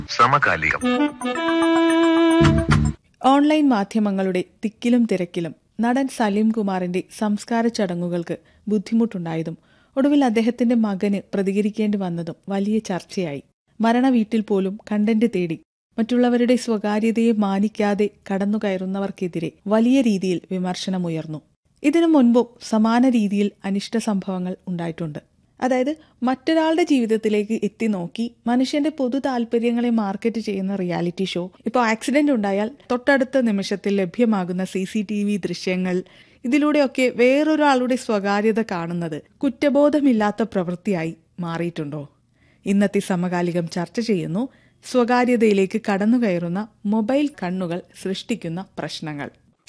സമകാലികം ഓൺലൈൻ മാധ്യമങ്ങളുടെ തിക്കിലും തിരക്കിലും നടൻ സലീം കുമാറിന്റെ സംസ്കാര ചടങ്ങുകൾക്ക് ബുദ്ധിമുട്ടുണ്ടായതും ഒടുവിൽ അദ്ദേഹത്തിന്റെ മകന് പ്രതികരിക്കേണ്ടി വന്നതും വലിയ ചർച്ചയായി മരണവീട്ടിൽ പോലും കണ്ടന്റ് തേടി മറ്റുള്ളവരുടെ സ്വകാര്യതയെ മാനിക്കാതെ കടന്നുകയറുന്നവർക്കെതിരെ വലിയ രീതിയിൽ വിമർശനമുയർന്നു ഇതിനു മുൻപും സമാന രീതിയിൽ അനിഷ്ട സംഭവങ്ങൾ ഉണ്ടായിട്ടുണ്ട് അതായത് മറ്റൊരാളുടെ ജീവിതത്തിലേക്ക് എത്തി നോക്കി മനുഷ്യന്റെ പൊതു താല്പര്യങ്ങളെ മാർക്കറ്റ് ചെയ്യുന്ന റിയാലിറ്റി ഷോ ഇപ്പോൾ ആക്സിഡന്റ് ഉണ്ടായാൽ തൊട്ടടുത്ത നിമിഷത്തിൽ ലഭ്യമാകുന്ന സി സി ടി വി ദൃശ്യങ്ങൾ ഇതിലൂടെയൊക്കെ വേറൊരാളുടെ സ്വകാര്യത കാണുന്നത് കുറ്റബോധമില്ലാത്ത പ്രവൃത്തിയായി മാറിയിട്ടുണ്ടോ ഇന്നത്തെ സമകാലികം ചർച്ച ചെയ്യുന്നു സ്വകാര്യതയിലേക്ക് കടന്നുകയറുന്ന മൊബൈൽ കണ്ണുകൾ സൃഷ്ടിക്കുന്ന പ്രശ്നങ്ങൾ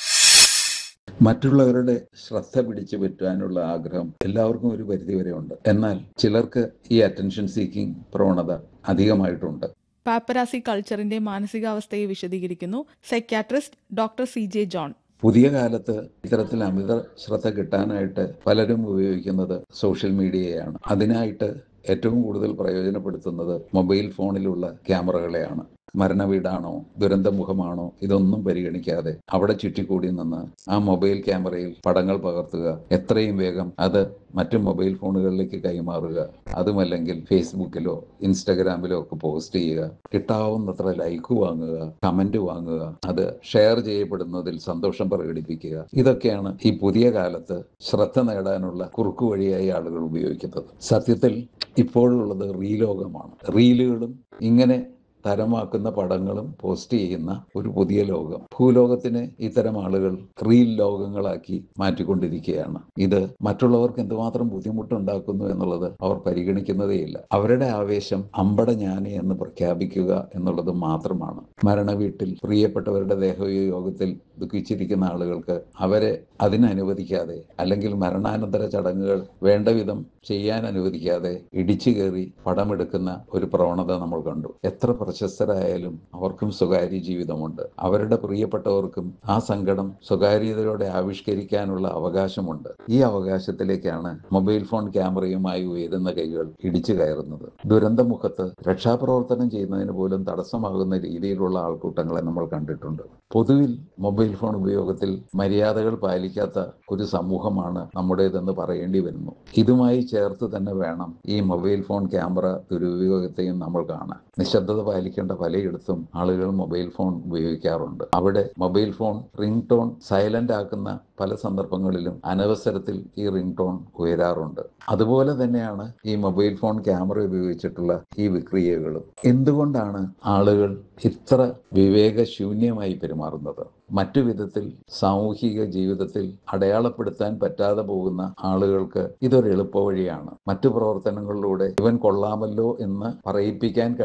മറ്റുള്ളവരുടെ ശ്രദ്ധ പിടിച്ചു പറ്റാനുള്ള ആഗ്രഹം എല്ലാവർക്കും ഒരു പരിധിവരെ ഉണ്ട് എന്നാൽ ചിലർക്ക് ഈ അറ്റൻഷൻ സീക്കിംഗ് പ്രവണത അധികമായിട്ടുണ്ട് പാപ്പരാസി കൾച്ചറിന്റെ മാനസികാവസ്ഥയെ വിശദീകരിക്കുന്നു psychiatrist doctor C J John പുതിയ കാലത്ത് ഇത്തരത്തിൽ അമിത ശ്രദ്ധ കിട്ടാനായിട്ട് പലരും ഉപയോഗിക്കുന്നത് സോഷ്യൽ മീഡിയയാണ് അതിനായിട്ട് ഏറ്റവും കൂടുതൽ പ്രയോജനപ്പെടുത്തുന്നത് മൊബൈൽ ഫോണിലുള്ള ക്യാമറകളെയാണ് മരണവീടാണോ ദുരന്തമുഖമാണോ ഇതൊന്നും പരിഗണിക്കാതെ അവിടെ ചുറ്റിക്കൂടി നിന്ന് ആ മൊബൈൽ ക്യാമറയിൽ പടങ്ങൾ പകർത്തുക എത്രയും വേഗം അത് മറ്റു മൊബൈൽ ഫോണുകളിലേക്ക് കൈമാറുക അതുമല്ലെങ്കിൽ ഫേസ്ബുക്കിലോ ഇൻസ്റ്റഗ്രാമിലോ ഒക്കെ പോസ്റ്റ് ചെയ്യുക കിട്ടാവുന്നത്ര ലൈക്ക് വാങ്ങുക കമന്റ് വാങ്ങുക അത് ഷെയർ ചെയ്യപ്പെടുന്നതിൽ സന്തോഷം പ്രകടിപ്പിക്കുക ഇതൊക്കെയാണ് ഈ പുതിയ കാലത്ത് ശ്രദ്ധ നേടാനുള്ള കുറുക്കു വഴിയായി ആളുകൾ ഉപയോഗിക്കുന്നത് സത്യത്തിൽ ഇപ്പോഴുള്ളത് റീലോകമാണ് റീലുകളും ഇങ്ങനെ തരമാക്കുന്ന പടങ്ങളും പോസ്റ്റ് ചെയ്യുന്ന ഒരു പുതിയ ലോകം ഭൂലോകത്തിന് ഇത്തരം ആളുകൾ റീൽ ലോകങ്ങളാക്കി മാറ്റിക്കൊണ്ടിരിക്കുകയാണ് ഇത് മറ്റുള്ളവർക്ക് എന്തുമാത്രം ബുദ്ധിമുട്ടുണ്ടാക്കുന്നു എന്നുള്ളത് അവർ പരിഗണിക്കുന്നതേയില്ല അവരുടെ ആവേശം അമ്പട ജ്ഞാനി എന്ന് പ്രഖ്യാപിക്കുക എന്നുള്ളത് മാത്രമാണ് മരണവീട്ടിൽ പ്രിയപ്പെട്ടവരുടെ ദേഹയോഗത്തിൽ ദുഃഖിച്ചിരിക്കുന്ന ആളുകൾക്ക് അവരെ അതിനനുവദിക്കാതെ അല്ലെങ്കിൽ മരണാനന്തര ചടങ്ങുകൾ വേണ്ട വിധം ചെയ്യാൻ അനുവദിക്കാതെ ഇടിച്ചു കയറി പടമെടുക്കുന്ന ഒരു പ്രവണത നമ്മൾ കണ്ടു എത്ര പ്രശസ്തരായാലും അവർക്കും സ്വകാര്യ ജീവിതമുണ്ട് അവരുടെ പ്രിയപ്പെട്ടവർക്കും ആ സങ്കടം സ്വകാര്യതയോടെ ആവിഷ്കരിക്കാനുള്ള അവകാശമുണ്ട് ഈ അവകാശത്തിലേക്കാണ് മൊബൈൽ ഫോൺ ക്യാമറയുമായി ഉയരുന്ന കൈകൾ ഇടിച്ചു കയറുന്നത് ദുരന്തമുഖത്ത് രക്ഷാപ്രവർത്തനം ചെയ്യുന്നതിന് പോലും തടസ്സമാകുന്ന രീതിയിലുള്ള ആൾക്കൂട്ടങ്ങളെ നമ്മൾ കണ്ടിട്ടുണ്ട് പൊതുവിൽ മൊബൈൽ ഫോൺ ഉപയോഗത്തിൽ മര്യാദകൾ പാലിക്കാത്ത ഒരു സമൂഹമാണ് നമ്മുടേതെന്ന് പറയേണ്ടി വരുന്നു ഇതുമായി ചേർത്ത് തന്നെ വേണം ഈ മൊബൈൽ ഫോൺ ക്യാമറ ദുരുപയോഗത്തെയും നമ്മൾ കാണാൻ നിശബ്ദത പാലിക്കേണ്ട പലയിടത്തും ആളുകൾ മൊബൈൽ ഫോൺ ഉപയോഗിക്കാറുണ്ട് അവിടെ mobile phone ring tone silent ആക്കുന്ന പല സന്ദർഭങ്ങളിലും അനവസരത്തിൽ ഈ റിംഗ് ടോൺ ഉയരാറുണ്ട് അതുപോലെ തന്നെയാണ് ഈ മൊബൈൽ ഫോൺ ക്യാമറ ഉപയോഗിച്ചിട്ടുള്ള ഈ വിക്രിയകളും എന്തുകൊണ്ടാണ് ആളുകൾ ഇത്ര വിവേകശൂന്യമായി പെരുമാറുന്നത് മറ്റു വിധത്തിൽ സാമൂഹിക ജീവിതത്തിൽ അടയാളപ്പെടുത്താൻ പറ്റാതെ പോകുന്ന ആളുകൾക്ക് ഇതൊരു എളുപ്പവഴിയാണ് മറ്റു പ്രവർത്തനങ്ങളിലൂടെ ഇവൻ കൊള്ളാമല്ലോ എന്ന് പറയിപ്പിക്കാൻ